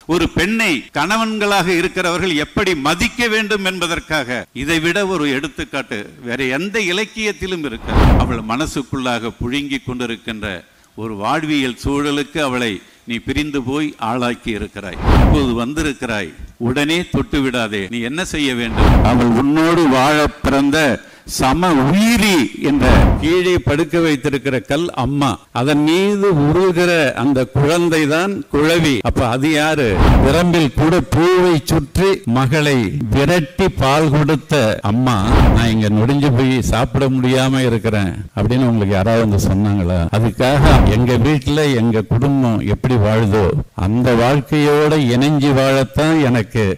ஒரு பெண்ணை கணவன்களாக இருக்கிறவர்கள் எப்படி மதிக்க வேண்டும் என்பதற்காக இதை விட ஒரு எடுத்துக்காட்டு வேற எந்த இலக்கியத்திலும் இருக்கு அவள் மனசுக்குள்ளாக புழுங்கி கொண்டிருக்கின்ற ஒரு வாழ்வியல் சூழலுக்கு அவளை நீ பிரிந்து போய் ஆளாக்கி இருக்கிறாய் இப்போது வந்திருக்கிறாய் உடனே தொட்டு விடாதே நீ என்ன செய்ய வேண்டும் அவள் உன்னோடு வாழ பிறந்த சம உயிரி என்ற கீழே படுக்க வைத்திருக்கிற கல் அம்மா அதன் மீது உருகிற அந்த குழந்தை தான் குழவி அப்ப அது யாரு விரம்பில் கூட பூவை சுற்றி மகளை விரட்டி பால் கொடுத்த அம்மா நான் இங்க நொடிஞ்சு போய் சாப்பிட முடியாம இருக்கிறேன் அப்படின்னு உங்களுக்கு யாராவது வந்து சொன்னாங்களா அதுக்காக எங்க வீட்டுல எங்க குடும்பம் எப்படி வாழுதோ அந்த வாழ்க்கையோட இணைஞ்சு வாழத்தான் எனக்கு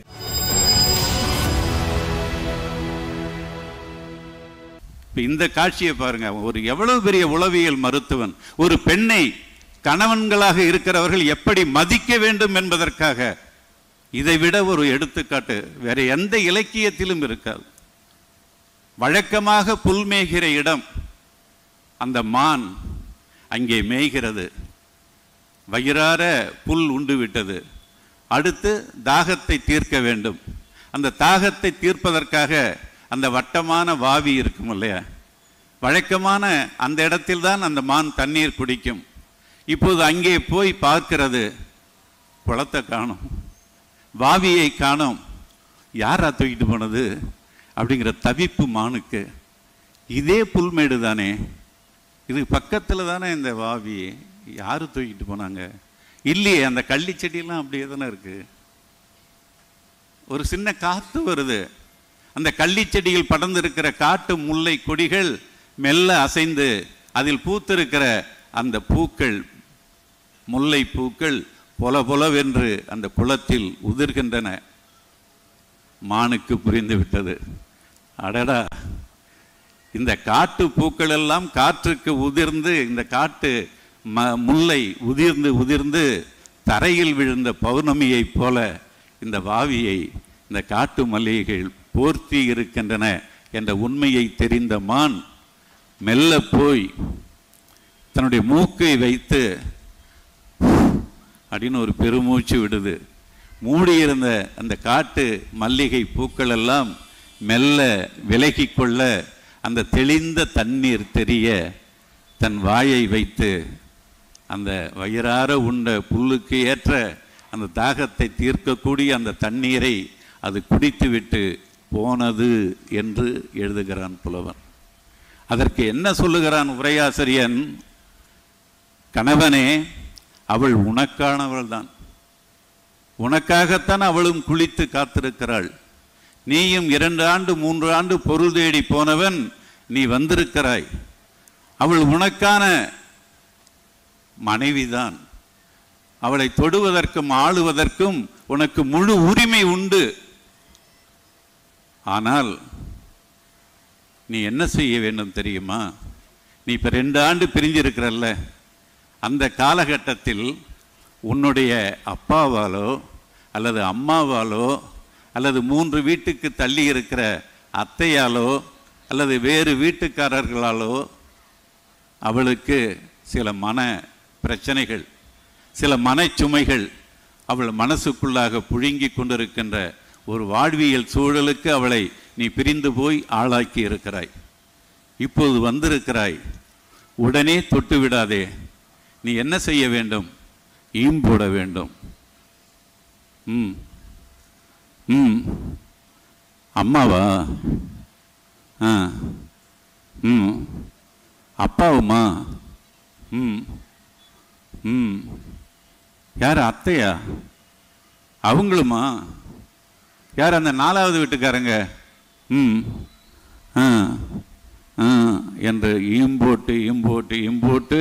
இப்ப இந்த காட்சியை பாருங்க ஒரு எவ்வளவு பெரிய உளவியல் மருத்துவன் ஒரு பெண்ணை கணவன்களாக இருக்கிறவர்கள் எப்படி மதிக்க வேண்டும் என்பதற்காக இதை விட ஒரு எடுத்துக்காட்டு வேற எந்த இலக்கியத்திலும் இருக்காது வழக்கமாக புல் மேய்கிற இடம் அந்த மான் அங்கே மேய்கிறது வயிறார புல் உண்டு விட்டது அடுத்து தாகத்தை தீர்க்க வேண்டும் அந்த தாகத்தை தீர்ப்பதற்காக அந்த வட்டமான வாவி இருக்கும் இல்லையா வழக்கமான அந்த இடத்தில் தான் அந்த மான் தண்ணீர் குடிக்கும் இப்போது அங்கே போய் பார்க்கிறது குளத்தை காணும் வாவியை காணோம் யாரா தூக்கிட்டு போனது அப்படிங்கிற தவிப்பு மானுக்கு இதே புல்மேடு தானே இது பக்கத்தில் தானே இந்த வாவி யாரு தூக்கிட்டு போனாங்க இல்லையே அந்த கள்ளி செடியெல்லாம் அப்படியே தானே இருக்கு ஒரு சின்ன காத்து வருது அந்த கள்ளி செடியில் படர்ந்திருக்கிற காட்டு முல்லை கொடிகள் மெல்ல அசைந்து அதில் பூத்திருக்கிற அந்த பூக்கள் முல்லை பூக்கள் பொல பொலவென்று அந்த குளத்தில் உதிர்கின்றன மானுக்கு புரிந்து விட்டது அடடா இந்த காட்டு பூக்கள் எல்லாம் காற்றுக்கு உதிர்ந்து இந்த காட்டு ம முல்லை உதிர்ந்து உதிர்ந்து தரையில் விழுந்த பௌர்ணமியைப் போல இந்த வாவியை இந்த காட்டு மல்லிகைகள் போர்த்தி இருக்கின்றன என்ற உண்மையை தெரிந்த மான் மெல்ல போய் தன்னுடைய மூக்கை வைத்து அப்படின்னு ஒரு பெருமூச்சு விடுது மூடியிருந்த அந்த காட்டு மல்லிகை பூக்கள் எல்லாம் மெல்ல விலகி கொள்ள அந்த தெளிந்த தண்ணீர் தெரிய தன் வாயை வைத்து அந்த வயிறார உண்ட புல்லுக்கு ஏற்ற அந்த தாகத்தை தீர்க்கக்கூடிய அந்த தண்ணீரை அது குடித்துவிட்டு போனது என்று எழுதுகிறான் புலவன் அதற்கு என்ன சொல்லுகிறான் உரையாசிரியன் கணவனே அவள் உனக்கானவள் தான் உனக்காகத்தான் அவளும் குளித்து காத்திருக்கிறாள் நீயும் இரண்டு ஆண்டு மூன்று ஆண்டு பொருள் தேடி போனவன் நீ வந்திருக்கிறாய் அவள் உனக்கான மனைவிதான் அவளை தொடுவதற்கும் ஆளுவதற்கும் உனக்கு முழு உரிமை உண்டு ஆனால் நீ என்ன செய்ய வேண்டும் தெரியுமா நீ இப்போ ரெண்டு ஆண்டு பிரிஞ்சிருக்கிறல்ல அந்த காலகட்டத்தில் உன்னுடைய அப்பாவாலோ அல்லது அம்மாவாலோ அல்லது மூன்று வீட்டுக்கு தள்ளி இருக்கிற அத்தையாலோ அல்லது வேறு வீட்டுக்காரர்களாலோ அவளுக்கு சில மன பிரச்சனைகள் சில மனச்சுமைகள் அவள் மனசுக்குள்ளாக புழுங்கி கொண்டிருக்கின்ற ஒரு வாழ்வியல் சூழலுக்கு அவளை நீ பிரிந்து போய் ஆளாக்கி இருக்கிறாய் இப்போது வந்திருக்கிறாய் உடனே தொட்டு விடாதே நீ என்ன செய்ய வேண்டும் ஈம் போட வேண்டும் ம் ம் அம்மாவா ஆ ம் அப்பாவுமா ம் ம் யார் அத்தையா அவங்களுமா யார் அந்த நாலாவது வீட்டுக்காரங்க ம் ஆ ஆ என்று ஈம்போட்டு ஈம்போட்டு ஈம்போட்டு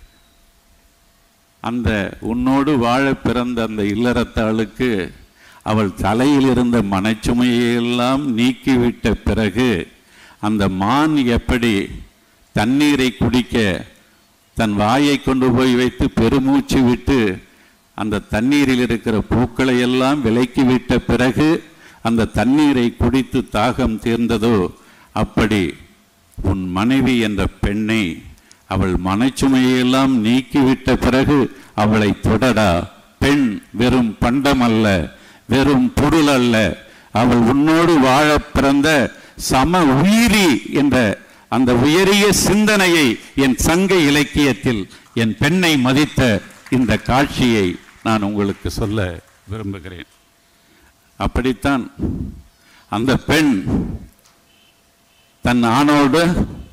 அந்த உன்னோடு வாழ பிறந்த அந்த இல்லறத்தாளுக்கு அவள் தலையில் இருந்த மனச்சுமையெல்லாம் நீக்கிவிட்ட பிறகு அந்த மான் எப்படி தண்ணீரை குடிக்க தன் வாயை கொண்டு போய் வைத்து பெருமூச்சு விட்டு அந்த தண்ணீரில் இருக்கிற பூக்களை எல்லாம் விலக்கி விட்ட பிறகு அந்த தண்ணீரை குடித்து தாகம் தீர்ந்ததோ அப்படி உன் மனைவி என்ற பெண்ணை அவள் மனச்சுமையெல்லாம் நீக்கிவிட்ட பிறகு அவளை தொடடா பெண் வெறும் பண்டம் அல்ல வெறும் பொருள் அல்ல அவள் உன்னோடு வாழ பிறந்த சம உயிரி என்ற அந்த உயரிய சிந்தனையை என் சங்க இலக்கியத்தில் என் பெண்ணை மதித்த இந்த காட்சியை நான் உங்களுக்கு சொல்ல விரும்புகிறேன் அப்படித்தான் அந்த பெண் தன் ஆணோடு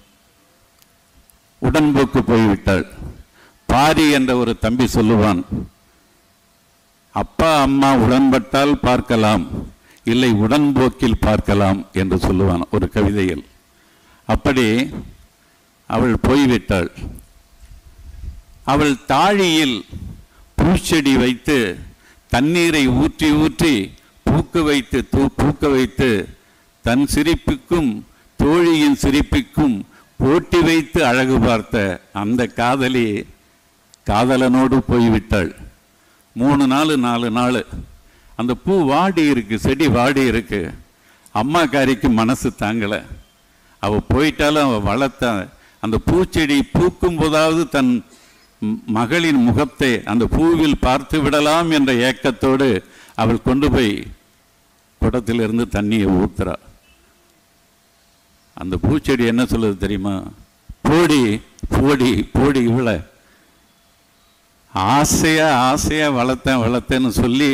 உடன்போக்கு போய்விட்டாள் பாரி என்ற ஒரு தம்பி சொல்லுவான் அப்பா அம்மா உடன்பட்டால் பார்க்கலாம் இல்லை உடன்போக்கில் பார்க்கலாம் என்று சொல்லுவான் ஒரு கவிதையில் அப்படி அவள் போய்விட்டாள் அவள் தாழியில் பூச்செடி வைத்து தண்ணீரை ஊற்றி ஊற்றி பூக்க வைத்து தூ பூக்க வைத்து தன் சிரிப்புக்கும் தோழியின் சிரிப்புக்கும் போட்டி வைத்து அழகு பார்த்த அந்த காதலி காதலனோடு போய்விட்டாள் மூணு நாள் நாலு நாள் அந்த பூ வாடி இருக்கு செடி வாடி இருக்கு அம்மாக்காரிக்கு மனசு தாங்கலை அவ போயிட்டாலும் அவ வளர்த்த அந்த பூச்செடி பூக்கும் போதாவது தன் ம்- மகளின் முகத்தை அந்த பூவில் பார்த்து விடலாம் என்ற ஏக்கத்தோடு அவள் கொண்டு போய் குடத்திலிருந்து தண்ணியை ஊத்துறா அந்த பூச்செடி என்ன சொல்லுது தெரியுமா போடி போடி போடி இவள ஆசையா ஆசையா வளர்த்தேன் வளர்த்தேன்னு சொல்லி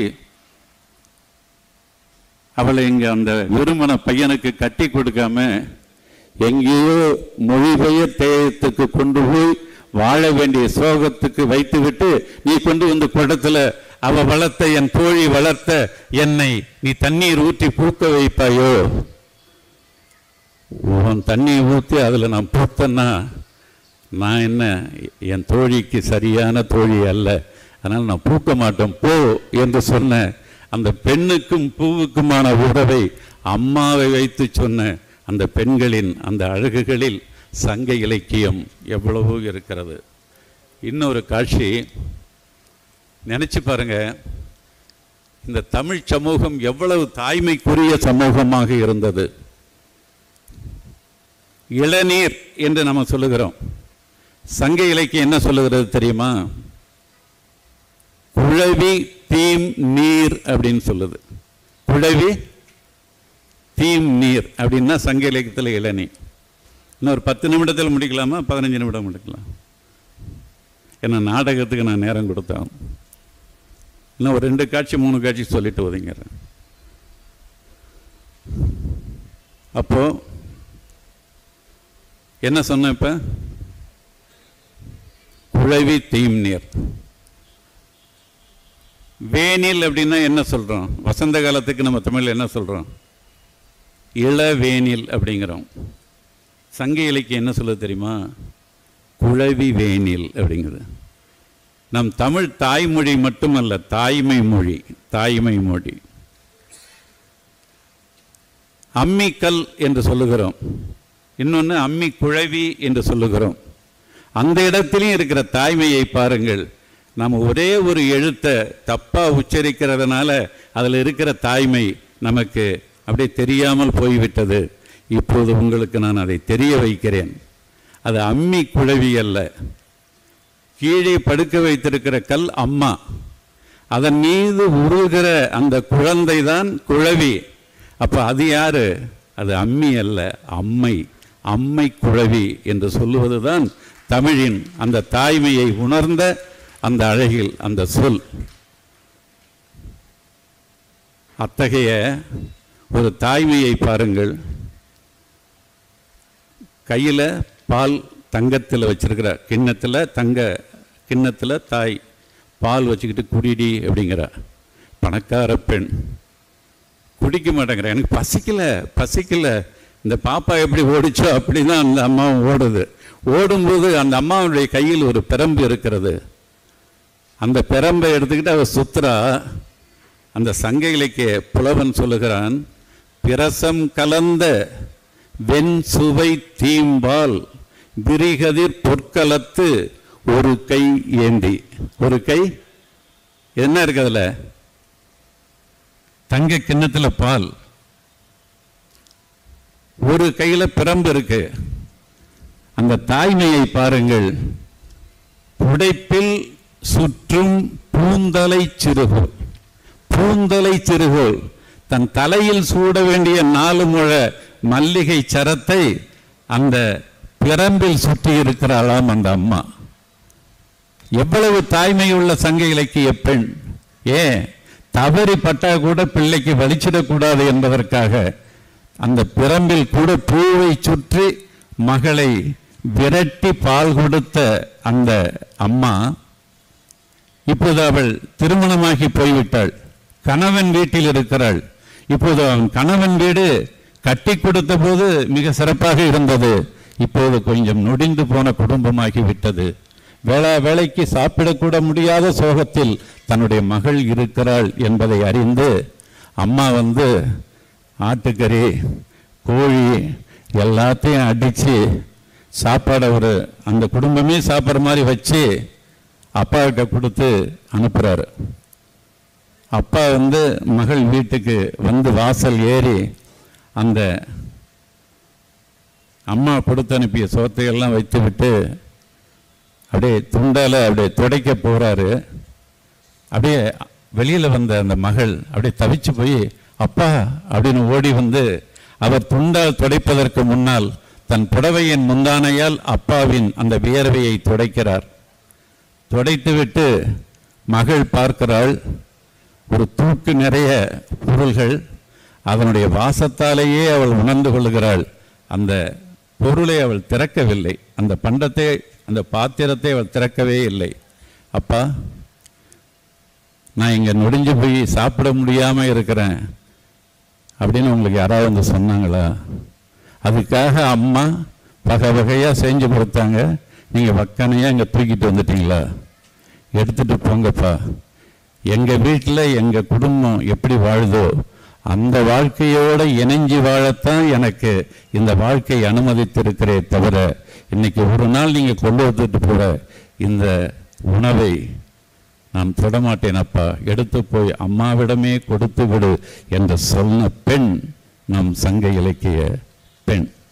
அவளை இங்க அந்த விருமண பையனுக்கு கட்டி கொடுக்காம எங்கேயோ மொழிபெயர் தேயத்துக்கு கொண்டு போய் வாழ வேண்டிய சோகத்துக்கு வைத்துவிட்டு நீ கொண்டு வந்து குடத்துல அவ வளர்த்த என் தோழி வளர்த்த என்னை நீ தண்ணீர் ஊற்றி பூக்க வைப்பாயோ உன் தண்ணியை ஊற்றி அதில் நான் பூத்தேன்னா நான் என்ன என் தோழிக்கு சரியான தோழி அல்ல அதனால் நான் பூக்க மாட்டேன் போ என்று சொன்ன அந்த பெண்ணுக்கும் பூவுக்குமான உறவை அம்மாவை வைத்து சொன்ன அந்த பெண்களின் அந்த அழகுகளில் சங்க இலக்கியம் எவ்வளவோ இருக்கிறது இன்னொரு காட்சி நினைச்சு பாருங்க இந்த தமிழ் சமூகம் எவ்வளவு தாய்மைக்குரிய சமூகமாக இருந்தது இளநீர் என்று நம்ம சொல்லுகிறோம் சங்க இலக்கியம் என்ன சொல்லுகிறது தெரியுமா குழவி தீம் நீர் அப்படின்னு சொல்லுது குழவி தீம் நீர் அப்படின்னா சங்க இலக்கியத்தில் இளநீர் இன்னும் ஒரு பத்து நிமிடத்தில் முடிக்கலாமா பதினஞ்சு நிமிடம் முடிக்கலாம் ஏன்னா நாடகத்துக்கு நான் நேரம் கொடுத்தேன் இன்னும் ஒரு ரெண்டு காட்சி மூணு காட்சி சொல்லிட்டு ஒதுங்கிறேன் அப்போ என்ன சொன்னேன் இப்ப குழவி தீம் நீர் வேனில் அப்படின்னா என்ன சொல்றோம் வசந்த காலத்துக்கு நம்ம தமிழ்ல என்ன சொல்றோம் இளவேனில் அப்படிங்கிறோம் சங்க இலக்கியம் என்ன சொல்லுது தெரியுமா குழவி வேனில் அப்படிங்கிறது நம் தமிழ் தாய்மொழி மட்டுமல்ல தாய்மை மொழி தாய்மை மொழி அம்மிக்கல் என்று சொல்லுகிறோம் இன்னொன்று அம்மி குழவி என்று சொல்லுகிறோம் அந்த இடத்திலையும் இருக்கிற தாய்மையை பாருங்கள் நம்ம ஒரே ஒரு எழுத்தை தப்பா உச்சரிக்கிறதுனால அதில் இருக்கிற தாய்மை நமக்கு அப்படியே தெரியாமல் போய்விட்டது இப்போது உங்களுக்கு நான் அதை தெரிய வைக்கிறேன் அது அம்மி குழவி அல்ல கீழே படுக்க வைத்திருக்கிற கல் அம்மா அதன் மீது உருகிற அந்த குழந்தை தான் குழவி அப்ப அது யாரு அது அம்மி அல்ல அம்மை அம்மை குழவி என்று சொல்லுவதுதான் தமிழின் அந்த தாய்மையை உணர்ந்த அந்த அழகில் அந்த சொல் அத்தகைய ஒரு தாய்மையை பாருங்கள் கையில் பால் தங்கத்தில் வச்சிருக்கிற கிண்ணத்தில் தங்க கிண்ணத்தில் தாய் பால் வச்சுக்கிட்டு குடிடி அப்படிங்கிற பணக்கார பெண் குடிக்க மாட்டேங்கிற எனக்கு பசிக்கல பசிக்கல இந்த பாப்பா எப்படி ஓடிச்சோ அப்படி தான் அந்த அம்மாவும் ஓடுது ஓடும்போது அந்த அம்மாவுடைய கையில் ஒரு பிரம்பு இருக்கிறது அந்த பிரம்பை எடுத்துக்கிட்டு அவ சுத்துறா அந்த சங்க இலக்கிய புலவன் சொல்லுகிறான் பிரசம் கலந்த வெண் சுவை தீம்பால் விரிகதிர் பொற்களத்து ஒரு கை ஏந்தி ஒரு கை என்ன இருக்கு அதுல தங்க கிண்ணத்துல பால் ஒரு கையில பிரம்பு இருக்கு அந்த தாய்மையை பாருங்கள் புடைப்பில் சுற்றும் பூந்தலை சிறுகோல் பூந்தலை சிறுகோல் தன் தலையில் சூட வேண்டிய நாலு முழ மல்லிகை சரத்தை அந்த பிரம்பில் சுற்றி இருக்கிறாளாம் அந்த அம்மா எவ்வளவு தாய்மையுள்ள சங்க இலக்கிய பெண் ஏன் தவறி பட்டா கூட பிள்ளைக்கு வலிச்சிடக்கூடாது என்பதற்காக அந்த பிரம்பில் கூட பூவை சுற்றி மகளை விரட்டி பால் கொடுத்த அந்த அம்மா இப்போது அவள் திருமணமாகி போய்விட்டாள் கணவன் வீட்டில் இருக்கிறாள் இப்போது அவன் கணவன் வீடு கட்டி கொடுத்த போது மிக சிறப்பாக இருந்தது இப்போது கொஞ்சம் நொடிந்து போன குடும்பமாகி விட்டது வேளா வேலைக்கு சாப்பிடக்கூட முடியாத சோகத்தில் தன்னுடைய மகள் இருக்கிறாள் என்பதை அறிந்து அம்மா வந்து ஆட்டுக்கறி கோழி எல்லாத்தையும் அடித்து சாப்பாடை ஒரு அந்த குடும்பமே சாப்பிட்ற மாதிரி வச்சு அப்பாக்கிட்ட கொடுத்து அனுப்புகிறாரு அப்பா வந்து மகள் வீட்டுக்கு வந்து வாசல் ஏறி அந்த அம்மா கொடுத்து அனுப்பிய சோத்தையெல்லாம் வைத்து விட்டு அப்படியே துண்டால அப்படியே துடைக்க போறாரு அப்படியே வெளியில் வந்த அந்த மகள் அப்படியே தவிச்சு போய் அப்பா அப்படின்னு ஓடி வந்து அவர் துண்டால் துடைப்பதற்கு முன்னால் தன் புடவையின் முந்தானையால் அப்பாவின் அந்த வியர்வையை துடைக்கிறார் துடைத்துவிட்டு மகள் பார்க்கிறாள் ஒரு தூக்கு நிறைய பொருள்கள் அதனுடைய வாசத்தாலேயே அவள் உணர்ந்து கொள்கிறாள் அந்த பொருளை அவள் திறக்கவில்லை அந்த பண்டத்தை அந்த பாத்திரத்தை அவள் திறக்கவே இல்லை அப்பா நான் இங்கே நொடிஞ்சு போய் சாப்பிட முடியாமல் இருக்கிறேன் அப்படின்னு உங்களுக்கு யாராவது வந்து சொன்னாங்களா அதுக்காக அம்மா வகை வகையாக செஞ்சு கொடுத்தாங்க நீங்கள் வக்கனையாக இங்கே தூக்கிட்டு வந்துட்டீங்களா எடுத்துட்டு போங்கப்பா எங்கள் வீட்டில் எங்கள் குடும்பம் எப்படி வாழுதோ அந்த வாழ்க்கையோடு இணைஞ்சு வாழத்தான் எனக்கு இந்த வாழ்க்கை அனுமதித்திருக்கிறே தவிர இன்னைக்கு ஒரு நாள் நீங்கள் கொண்டு வந்துட்டு போற இந்த உணவை நான் தொடமாட்டேன் அப்பா எடுத்து போய் அம்மாவிடமே கொடுத்து விடு என்று சொன்ன பெண் நம் சங்க இலக்கிய பெண்